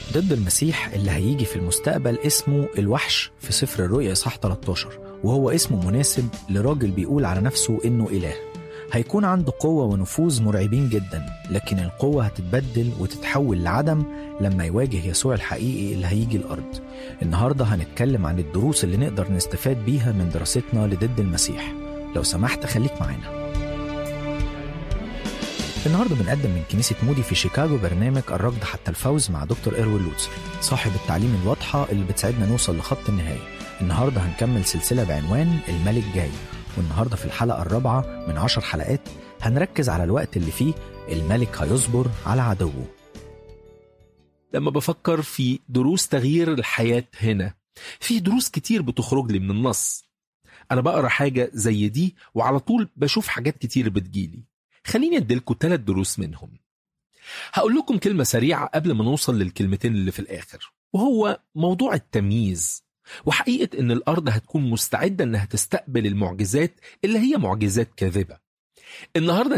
ضد المسيح اللي هيجي في المستقبل اسمه الوحش في سفر الرؤيا إصحاح 13 وهو اسمه مناسب لراجل بيقول على نفسه إنه إله هيكون عنده قوة ونفوذ مرعبين جدا لكن القوة هتتبدل وتتحول لعدم لما يواجه يسوع الحقيقي اللي هيجي الأرض النهاردة هنتكلم عن الدروس اللي نقدر نستفاد بيها من دراستنا لضد المسيح لو سمحت خليك معانا النهارده بنقدم من كنيسة مودي في شيكاغو برنامج الركض حتى الفوز مع دكتور إيروين لوتسر صاحب التعليم الواضحة اللي بتساعدنا نوصل لخط النهاية النهارده هنكمل سلسلة بعنوان الملك جاي والنهارده في الحلقة الرابعة من عشر حلقات هنركز على الوقت اللي فيه الملك هيصبر على عدوه لما بفكر في دروس تغيير الحياة هنا في دروس كتير بتخرج لي من النص أنا بقرا حاجة زي دي وعلى طول بشوف حاجات كتير بتجيلي خليني أديلكوا ثلاث دروس منهم هقول لكم كلمة سريعة قبل ما نوصل للكلمتين اللي في الآخر وهو موضوع التمييز وحقيقة إن الأرض هتكون مستعدة إنها تستقبل المعجزات اللي هي معجزات كاذبة النهاردة